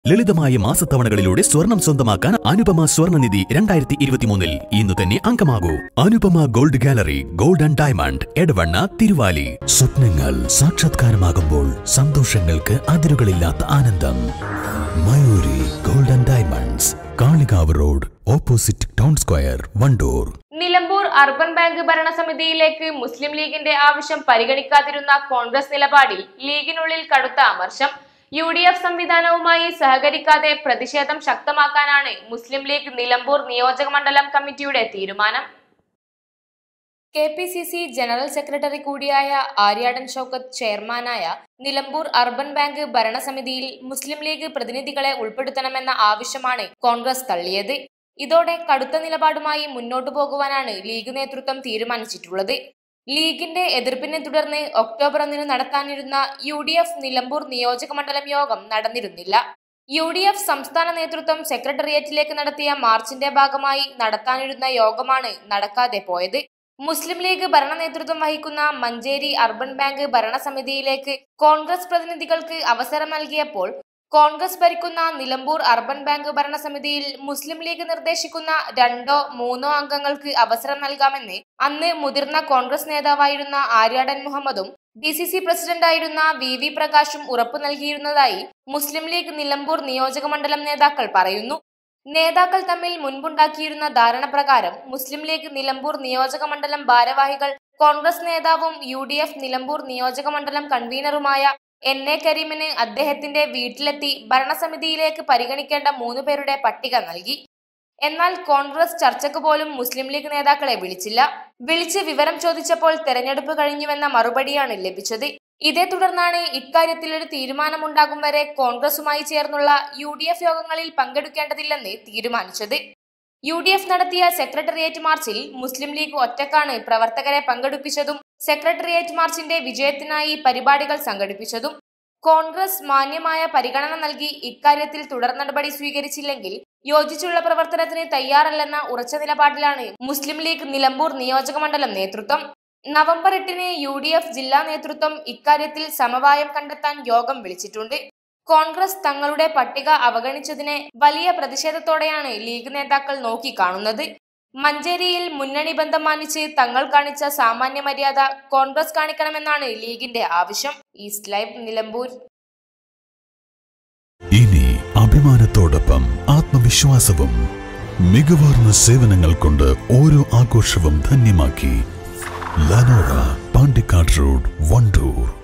ലളിതമായ മാസത്തവണകളിലൂടെ സ്വർണം സ്വന്തമാക്കാൻ അനുപമ സ്വർണ്ണനിധി രണ്ടായിരത്തി ഇരുപത്തിമൂന്നിൽ ഇന്ന് തന്നെ അംഗമാകൂ Anupama gold gallery gold and diamond Edavanna Thiruvali സ്വപ്നങ്ങൾ സാക്ഷാത്കാരമാകുമ്പോൾ സന്തോഷങ്ങൾക്ക് അതിരുകളില്ലാത്ത ആനന്ദം Mayoori gold and diamonds Kalikavu road opposite town square Wandoor Nilambur urban bank ഭരണസമിതിയിലേക്ക് മുസ്ലിം ലീഗിന്റെ ആവശ്യം പരിഗണിക്കാതിരുന്ന കോൺഗ്രസ് നിലപാടിൽ ലീഗിനുള്ളിൽ കടുത്ത അമർഷം യു ഡി എഫ് സംവിധാനവുമായി സഹകരിക്കാതെ പ്രതിഷേധം ശക്തമാക്കാനാണ് മുസ്ലിം ലീഗ് നിലമ്പൂർ നിയോജക മണ്ഡലം കമ്മിറ്റിയുടെ തീരുമാനം K P C C general secretary കൂടിയായ ആര്യാടൻ ഷൌക്കത്ത് ചെയർമാനായ നിലമ്പൂർ അർബൻ ബാങ്ക് ഭരണസമിതിയിൽ മുസ്ലിം ലീഗ് പ്രതിനിധികളെ ഉൾപ്പെടുത്തണമെന്ന ആവശ്യമാണ് കോൺഗ്രസ് തള്ളിയത് ഇതോടെ കടുത്ത നിലപാടുമായി മുന്നോട്ടു പോകുവാനാണ് ലീഗ് നേതൃത്വം തീരുമാനിച്ചിട്ടുള്ളത് ലീഗിന്റെ എതിർപ്പിനെ തുടർന്ന് ഒക്ടോബർ ഒന്നിന് നടത്താനിരുന്ന യു ഡി എഫ് നിലമ്പൂർ നിയോജക മണ്ഡലം യോഗം നടന്നിരുന്നില്ല യു ഡി എഫ് സംസ്ഥാന നേതൃത്വം സെക്രട്ടേറിയറ്റിലേക്ക് നടത്തിയ മാർച്ചിന്റെ ഭാഗമായി നടത്താനിരുന്ന യോഗമാണ് നടക്കാതെ പോയത് മുസ്ലിം ലീഗ് ഭരണ നേതൃത്വം വഹിക്കുന്ന മഞ്ചേരി അർബൻ ബാങ്ക് ഭരണസമിതിയിലേക്ക് കോൺഗ്രസ് പ്രതിനിധികൾക്ക് അവസരം നൽകിയപ്പോൾ കോൺഗ്രസ് ഭരിക്കുന്ന നിലമ്പൂർ അർബൻ ബാങ്ക് ഭരണസമിതിയിൽ മുസ്ലിം ലീഗ് നിർദ്ദേശിക്കുന്ന രണ്ടോ മൂന്നോ അംഗങ്ങൾക്ക് അവസരം നൽകാമെന്ന് അന്ന് മുതിർന്ന കോൺഗ്രസ് നേതാവായിരുന്ന ആര്യാടൻ മുഹമ്മദും ഡി സി സി പ്രസിഡന്റായിരുന്ന വി വി പ്രകാശും ഉറപ്പു നൽകിയിരുന്നതായി മുസ്ലിം ലീഗ് നിലമ്പൂർ നിയോജക മണ്ഡലം നേതാക്കൾ പറയുന്നു നേതാക്കൾ തമ്മിൽ മുൻപുണ്ടാക്കിയിരുന്ന ധാരണ പ്രകാരം മുസ്ലിം ലീഗ് നിലമ്പൂർ നിയോജക മണ്ഡലം ഭാരവാഹികൾ കോൺഗ്രസ് നേതാവും യു ഡി എഫ് നിലമ്പൂർ നിയോജക മണ്ഡലം കൺവീനറുമായ എൻ എ കരീമിന് അദ്ദേഹത്തിന്റെ വീട്ടിലെത്തി ഭരണസമിതിയിലേക്ക് പരിഗണിക്കേണ്ട മൂന്ന് പേരുടെ പട്ടിക നൽകി എന്നാൽ കോൺഗ്രസ് ചർച്ചയ്ക്ക് പോലും മുസ്ലിം ലീഗ് നേതാക്കളെ വിളിച്ചില്ല വിളിച്ച് വിവരം ചോദിച്ചപ്പോൾ തെരഞ്ഞെടുപ്പ് കഴിഞ്ഞുവെന്ന മറുപടിയാണ് ലഭിച്ചത് ഇതേ തുടർന്നാണ് ഇക്കാര്യത്തിൽ ഒരു തീരുമാനമുണ്ടാകും വരെ കോൺഗ്രസുമായി ചേർന്നുള്ള യു ഡി എഫ് യോഗങ്ങളിൽ പങ്കെടുക്കേണ്ടതില്ലെന്ന് തീരുമാനിച്ചത് യു ഡി എഫ് നടത്തിയ സെക്രട്ടേറിയറ്റ് മാർച്ചിൽ മുസ്ലിം ലീഗ് ഒറ്റക്കാണ് പ്രവർത്തകരെ പങ്കെടുപ്പിച്ചതും സെക്രട്ടേറിയറ്റ് മാർച്ചിന്റെ വിജയത്തിനായി പരിപാടികൾ സംഘടിപ്പിച്ചതും കോൺഗ്രസ് മാന്യമായ പരിഗണന നൽകി ഇക്കാര്യത്തിൽ തുടർ നടപടി സ്വീകരിച്ചില്ലെങ്കിൽ യോജിച്ചുള്ള പ്രവർത്തനത്തിന് തയ്യാറല്ലെന്ന ഉറച്ച നിലപാടിലാണ് മുസ്ലിം ലീഗ് നിലമ്പൂർ നിയോജക മണ്ഡലം നേതൃത്വം നവംബർ എട്ടിന് യു ഡി എഫ് ജില്ലാ നേതൃത്വം ഇക്കാര്യത്തിൽ സമവായം കണ്ടെത്താൻ യോഗം വിളിച്ചിട്ടുണ്ട് കോൺഗ്രസ് തങ്ങളുടെ പട്ടിക അവഗണിച്ചതിനെ വലിയ പ്രതിഷേധത്തോടെയാണ് ലീഗ് നേതാക്കൾ നോക്കിക്കാണുന്നത് മഞ്ചേരിയിൽ മുന്നണി ബന്ധം മാനിച്ച് തങ്ങൾ കാണിച്ച സാമാന്യ മര്യാദ കോൺഗ്രസ് കാണിക്കണമെന്നാണ് ലീഗിന്റെ ആവശ്യം ഈസ്റ്റ് ലൈവ് നിലമ്പൂർ ഇനി അഭിമാനത്തോടൊപ്പം ആത്മവിശ്വാസവും മികവാർന്ന സേവനങ്ങൾ കൊണ്ട് ഓരോ ആഘോഷവും ധന്യമാക്കി ലനോറ പാണ്ടിക്കാട് റോഡ് വണ്ടൂർ